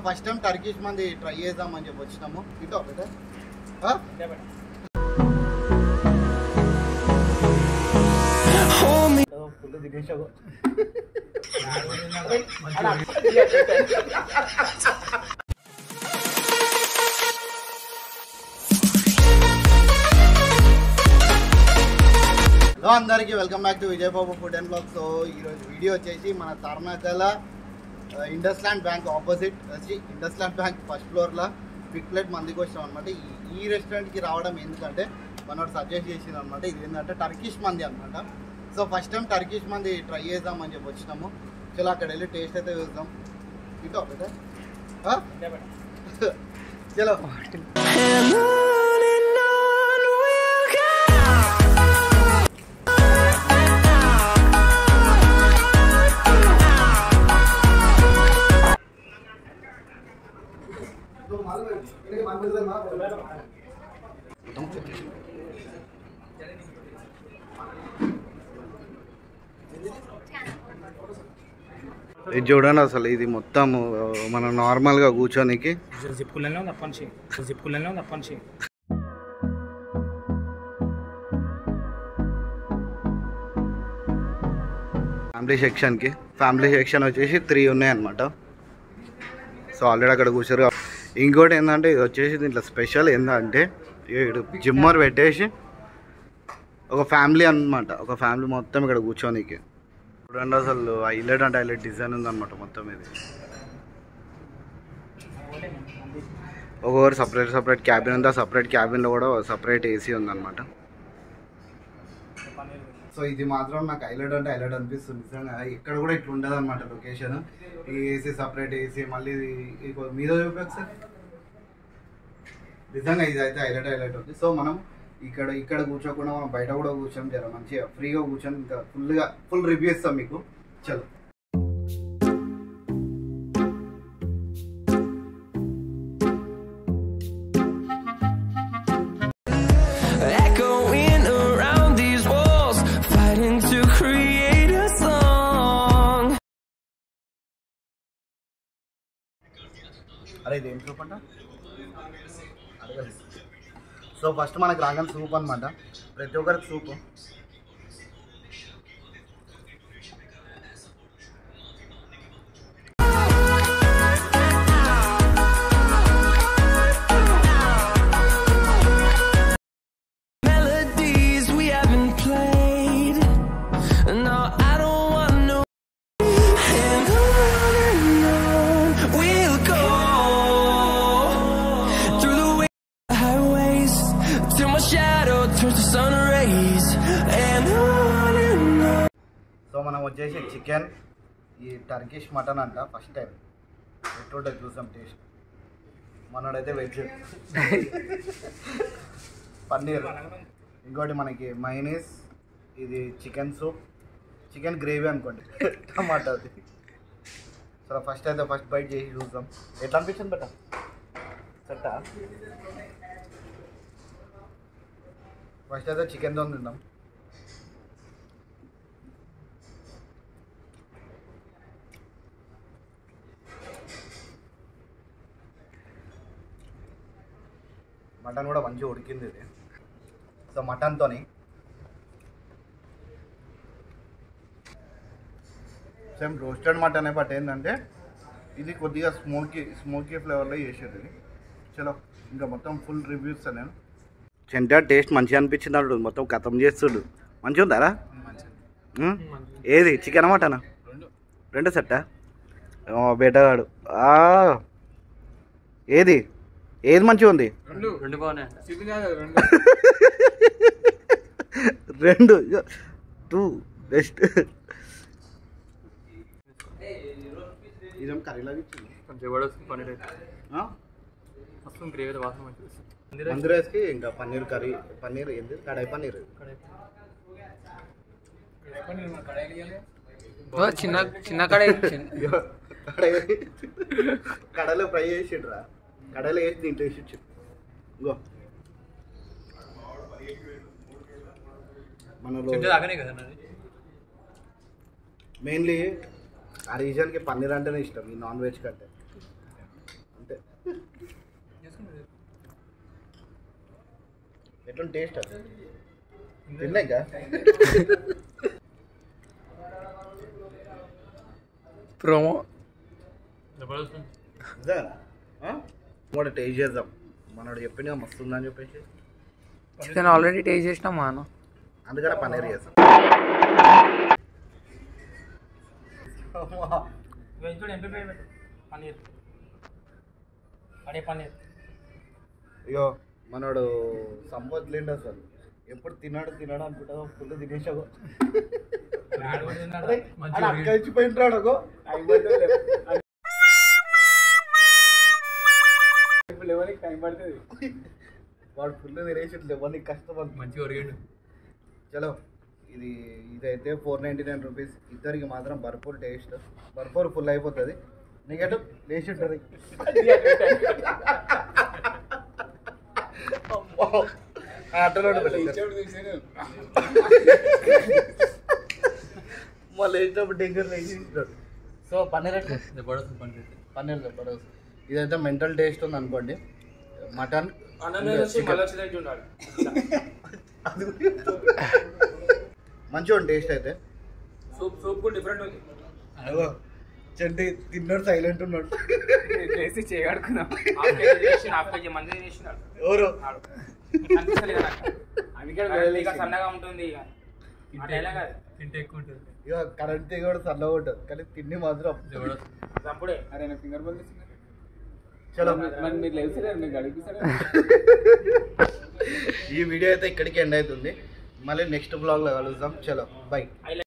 First time Turkish mandi try చేద్దామని చెప్పి వచ్చినాము ఇటో బెటర్ ఫుల్ తినేసావు హలో అందరికీ welcome back to Vijay Babu food and blog so ఈరోజు వీడియో వచ్చేసి మన తర్నాకల ఇండస్ ల్యాండ్ బ్యాంక్ ఆపోజిట్ వచ్చి ఇండస్ ల్యాండ్ బ్యాంక్ ఫస్ట్ ఫ్లోర్లో పిక్ ప్లేట్ మందికి వచ్చాం అనమాట ఈ రెస్టారెంట్కి రావడం ఎందుకంటే మనోడు సజెస్ట్ చేసింది అనమాట ఇది ఏంటంటే టర్కిష్ మంది అనమాట so first time Turkish mandi try చేద్దామని చెప్పి వచ్చినాము చలో అక్కడ వెళ్ళి టేస్ట్ అయితే చూద్దాం ఇటో బెటర్ చలో And on and on we'll go. ఇది చూడండి అసలు ఇది మొత్తం మనం నార్మల్గా కూర్చోనికి జిప్ కుల్లనే ఉంది అప్పటి నుంచి జిప్ కుల్లనే ఉంది అప్పటి నుంచి ఫ్యామిలీ సెక్షన్కి ఫ్యామిలీ సెక్షన్ వచ్చేసి త్రీ ఉన్నాయన్నమాట సో ఆల్రెడీ అక్కడ కూర్చోరు ఇంకోటి ఏంటంటే ఇది వచ్చేసి దీంట్లో స్పెషల్ ఏంటంటే ఇడు జిమ్మర్ పెట్టేసి ఒక ఫ్యామిలీ అన్నమాట ఒక ఫ్యామిలీ మొత్తం ఇక్కడ కూర్చోనికి చూడండి అసలు హైలైట్ అంటే హైలైట్ డిజైన్ ఉందన్నమాట మొత్తం ఇది ఒక్కొక్కరు సపరేట్ సపరేట్ క్యాబిన్ ఉంది ఆ సపరేట్ క్యాబిన్లో కూడా సపరేట్ ఏసీ ఉందన్నమాట సో ఇది మాత్రం నాకు హైలైట్ అంటే హైలైట్ అనిపిస్తుంది నిజంగా ఇక్కడ కూడా ఇట్లా ఉండదు అనమాట లొకేషన్ ఈ ఏసీ సపరేట్ ఏసీ మళ్ళీ ఇది- ఇది కొ- మీద చూపచ్చు సార్ నిజంగా ఇది అయితే హైలైట్ హైలైట్ ఉంది సో మనం ఇక్కడ ఇక్కడ కూర్చోకుండా మనం బయట కూడా కూర్చొని జర మంచిగా ఫ్రీగా కూర్చొని ఇంకా ఫుల్గా ఫుల్ రివ్యూ ఇస్తాం మీకు చలో Echoing around these walls, fighting to create a song. అరే ఇది ఏం సూప్ అంట సో ఫస్ట్ మనకు రాగానే సూప్ అనమాట ప్రతి ఒక్కరికి soup Melodies we haven't played. No, I don't want no. And on and on we'll go through the way- highways till my shadow turns to sun rays. And on and on. So మనం వచ్చేసి chicken ఈ Turkish mutton అంట first time ఎట్లుంటుంది చూసాం taste మనోడైతే veg paneer ఇంకోటి మనకి mayonnaise ఇది chicken soup chicken gravy అనుకోండి టమాటా అది సో ఫస్ట్ అయితే ఫస్ట్ బైట్ చేసి చూద్దాం ఎట్లా అనిపించింది బట్ట సెట్టా ఫస్ట్ అయితే చికెన్తో తిందాం మటన్ కూడా మంచిగా ఉడికింది ఇది సో మటన్తోని సేమ్ రోస్టెడ్ మటనే బట్ ఏంటంటే ఇది కొద్దిగా స్మోకీ స్మోకీ ఫ్లేవర్లో చేసేది ఇది చలో ఇంకా మొత్తం ఫుల్ రివ్యూస్ నేను చెంటా టేస్ట్ మంచిగా అనిపించింది అడు మొత్తం కథం చేస్తుడు మంచిగా ఉందారా ఉమ్? ఏది చికెన్ మటనా రెండు సెట్టా బేటగాడు ఆ. ఏది ఏది మంచిగా ఉంది రెండు టూ బెస్ట్ ఇదేం కర్రీలాగా ఇచ్చింది కొంచెం కూడా పన్నీర్ అయితే మొత్తం గ్రేవీ వాసన మంచిది మందిరేస్కి ఇంకా పన్నీర్ కర్రీ పన్నీర్ ఏంది కడాయి పన్నీర్ చిన్న చిన్న కడాయి కడాయి కడాయిలో ఫ్రై చేసిండ్రా కడాయిలో వేసి దీంట్లో వేసి ఇచ్చి ఇంకో మనలో తింటే తాగనే కదా నాది మెయిన్లీ ఆ రీజన్కి పన్నీర్ అంటేనే ఇష్టం ఈ నాన్ వెజ్ కంటే ఎట్లా టేస్ట్ తిన్నాక ప్రోమో జబర్దస్త్ నిజంగా కూడా టేస్ట్ చేద్దాం మనోడు చెప్పింది మస్తు ఉందని చెప్పేసి చికెన్ ఆల్రెడీ టేస్ట్ చేసినా మా అన్న అందుకనే పన్నీర్ చేద్దాం వెజ్ కూడా ఎంపీ పన్నీర్ అడే పన్నీర్ అయ్యో మనోడు సంపత్ లేండి అసలు ఎప్పుడు తిన్నాడు తిన్నాడు అనుకుంటా ఫుల్ తినేసావు అక్క ఇచ్చిపోయింటాడు అగో టైం పడుతుంది వాడు ఫుల్ తినేసి ఎవరికి కష్టపడు మంచిగా ఒరిగాడు చలో ఇది ఇదైతే ఫోర్ నైంటీ నైన్ రూపీస్ ఇద్దరికి మాత్రం భర్పూర్ టేస్ట్ భర్పూర్ ఫుల్ అయిపోతుంది నీకెటు లేచి ఉంటుంది అట్టలో మళ్ళీ వేసినప్పుడు డెంగర్ లేచి ఇస్తాడు సో పన్నీర్ ఎట్లా జబర్దస్త్ పన్నీర్ పన్నీర్ జబర్దస్త్ ఇదైతే మెంటల్ టేస్ట్ ఉంది అనుకోండి మటన్ మంచిగా ఉంది టేస్ట్ అయితే సూప్ సూప్ కూడా డిఫరెంట్ ఉంది అగో చెంటి తిన్నాడు సైలెంట్ ఉన్నాడు చేసి చేయగడుకున్నాం హాఫ్ కేజీ చేసి హాఫ్ కేజీ మంది చేసినాడు ఎవరు అనిపించలేదు నాకు అందుకే సన్నగా ఉంటుంది ఇక ఆ డైలాగ్ అది తింటే ఎక్కువ ఉంటుంది ఇక కరెంట్ కూడా చల్లగా ఉంటుంది కానీ తిండి మాత్రం జబర్దస్త్ అప్పుడే అరే నా ఫింగర్ బల్ చలో మీరు లేచారు మీకు అడిగిస్తారు ఈ వీడియో అయితే ఇక్కడికి ఎండ్ అవుతుంది మళ్ళీ నెక్స్ట్ బ్లాగ్లో కలుద్దాం చలో బై